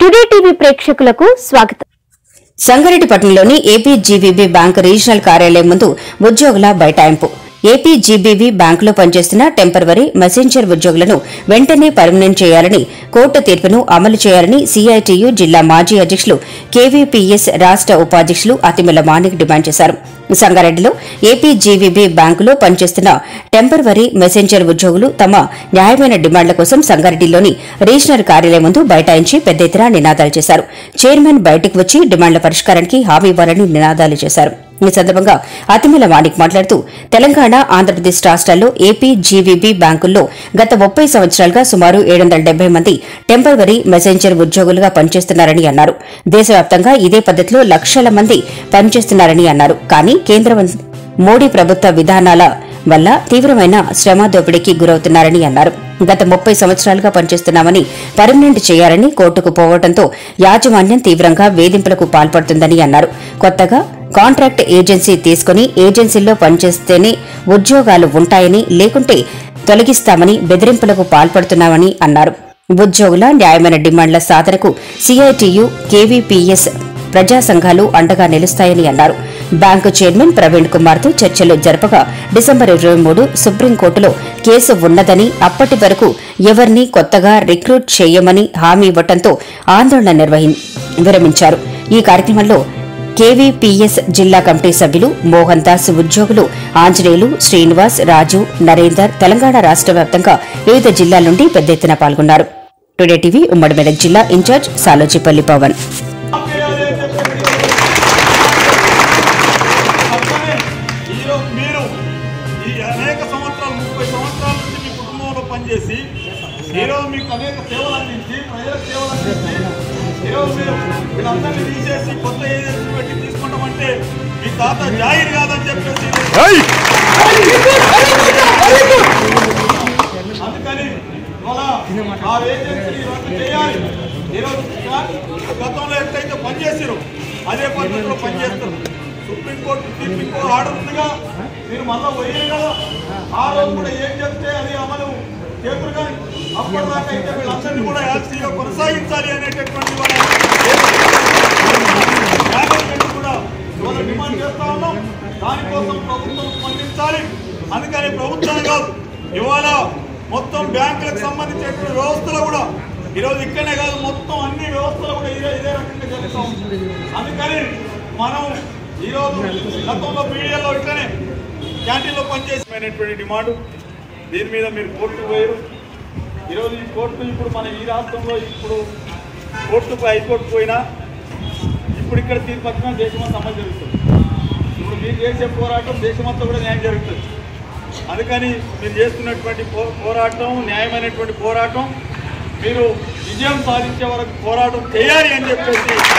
today TV ప్రేక్షకులకు స్వాగతం సంగారెడ్డిపట్నంలోని ఏపీజీబీబీ bank regional కార్యాలయం ముందు ఉద్యోగుల బైఠాయింపు ఏపీజీబీబీ బ్యాంకులో పనిచేస్తున్న టెంపరవరీ మెసెంజర్ ఉద్యోగులను వెంటనే పర్మనెంట్ చేయాలని కోర్టు తీర్పును అమలు చేయాలని సీఐటియు జిల్లా మాజీ అధ్యక్షులు కేవీపీఎస్ రాష్ట ఉపాధ్యక్షులు అతిమల మాణిక్ డిమాండ్ చేశారు సంగారెడ్డిలో ఏపీజీవీబీ బ్యాంకులో పనిచేస్తున్న టెంపరవరీ మెసెంజర్ ఉద్యోగులు తమ న్యాయమైన డిమాండ్ల కోసం సంగారెడ్డిలోని రీజనల్ కార్యాలయం ముందు బైఠాయించి పెద్ద ఎత్తున నినాదాలు చేశారు చైర్మన్ బయటకు వచ్చి డిమాండ్ల పరిష్కారానికి హామీ ఇవ్వాలని నినాదాలు చేశారు ఈ సందర్భంగా అతిమల మాణిక్ మాట్లాడుతూ తెలంగాణ ఆంధ్రప్రదేశ్ రాష్ట్రాల్లో ఏపీ జీవీబీ బ్యాంకుల్లో గత ముప్పై సంవత్సరాలుగా సుమారు ఏడు వందల డెబ్బై మంది టెంపరవరీ మెసెంజర్ ఉద్యోగులుగా పనిచేస్తున్నారని అన్నారు దేశవ్యాప్తంగా ఇదే పద్దతిలో లక్షల మంది పనిచేస్తున్నారని అన్నారు కానీ కేంద్ర మం- మోడీ ప్రభుత్వ విధానాల వల్ల తీవ్రమైన శ్రమ దోపిడీకి గురవుతున్నారని అన్నారు గత ముప్పై సంవత్సరాలుగా పనిచేస్తున్నామని పర్మనెంట్ చేయాలని కోర్టుకు పోవడంతో యాజమాన్యం తీవ్రంగా వేధింపులకు పాల్పడుతుందని అన్నారు కొత్తగా కాంట్రాక్ట్ ఏజెన్సీ తీసుకుని ఏజెన్సీల్లో పనిచేస్తేనే ఉద్యోగాలు ఉంటాయని లేకుంటే తొలగిస్తామని బెదిరింపులకు పాల్పడుతున్నామని అన్నారు ఉద్యోగుల న్యాయమైన డిమాండ్ల సాధనకు సిఐటియు కేవీపీఎస్ ప్రజా సంఘాలు అండగా నిలుస్తాయని అన్నారు బ్యాంకు చైర్మన్ ప్రవీణ్ కుమార్తో చర్చలు జరపగా డిసెంబర్ ఇరవై మూడు సుప్రీంకోర్టులో కేసు ఉన్నదని అప్పటి వరకు ఎవరిని కొత్తగా రిక్రూట్ చేయమని హామీ ఇవ్వడంతో ఆందోళన నిర్వహి విరమించారు ఈ కార్యక్రమంలో కేవీపీఎస్ జిల్లా కమిటీ సభ్యులు మోహన్ దాస్ ఉద్యోగులు ఆంజనేయులు శ్రీనివాస్ రాజు నరేందర్ తెలంగాణ రాష్ట్ర వ్యాప్తంగా వివిధ జిల్లాల నుండి పెద్ద ఎత్తున పాల్గొన్నారు టుడే టీవీ ఉమ్మడి మెదక్ జిల్లా ఇన్ఛార్జ్ సాలోజిపల్లి పవన్ అట్లనే ఈరోజు మీరు ఈ అనేక సంవత్సరాలు ముప్పై సంవత్సరాల నుంచి మీ కుటుంబంలో పనిచేసి ఈరోజు మీకు అనేక సేవలు అందించి ప్రజలకు సేవలు అందించి ఈరోజు మీరు వీళ్ళందరినీ తీసేసి కొత్త ఏజెన్సీ పెట్టి తీసుకుంటామంటే మీ తాత జాయిర్ కాదని చెప్పేసి అందుకని ఇవాళ ఆ ఏజెన్సీని రద్దు చేయాలి ఈరోజు గతంలో ఎట్లయితే పనిచేసారు అదే పద్ధతిలో పనిచేస్తారు సుప్రీంకోర్టు తీర్పు ఇంకో ఆర్డర్ ఉందిగా మీరు మళ్ళా పోయారు కదా ఆ రోజు కూడా ఏం చెప్తే అది అమలు చేతులు కానీ అప్పటిదాకా అయితే వీళ్ళందరినీ కూడా యాక్సీగా కొనసాగించాలి అనేటటువంటి వాళ్ళ మేనేజ్మెంట్ కూడా ఇవాళ డిమాండ్ చేస్తా ఉన్నాం దానికోసం ప్రభుత్వం స్పందించాలి అందుకని ప్రభుత్వం కాదు ఇవాళ మొత్తం బ్యాంకులకు సంబంధించినటువంటి వ్యవస్థలు కూడా ఈరోజు ఇక్కడనే కాదు మొత్తం అన్ని వ్యవస్థలు కూడా ఇదే ఇదే రకంగా జరుగుతూ ఉంది అందుకని మనం ఈరోజు గతంలో మీడియాలో ఇట్లనే క్యాంటీన్లో పనిచేసినటువంటి డిమాండ్ దీని మీద మీరు కోర్టు పోయారు ఈరోజు ఈ కోర్టు ఇప్పుడు మన ఈ రాష్ట్రంలో ఇప్పుడు కోర్టుకు హైకోర్టు పోయినా ఇప్పుడు ఇక్కడ తీర్పు వచ్చినా దేశమంతా అమలు జరుగుతుంది ఇప్పుడు మీరు చేసే పోరాటం దేశమంతా కూడా న్యాయం జరుగుతుంది అందుకని మీరు చేస్తున్నటువంటి పో- పోరాటం న్యాయమైనటువంటి పోరాటం మీరు విజయం సాధించే వరకు పోరాటం చేయాలి అని చెప్పేసి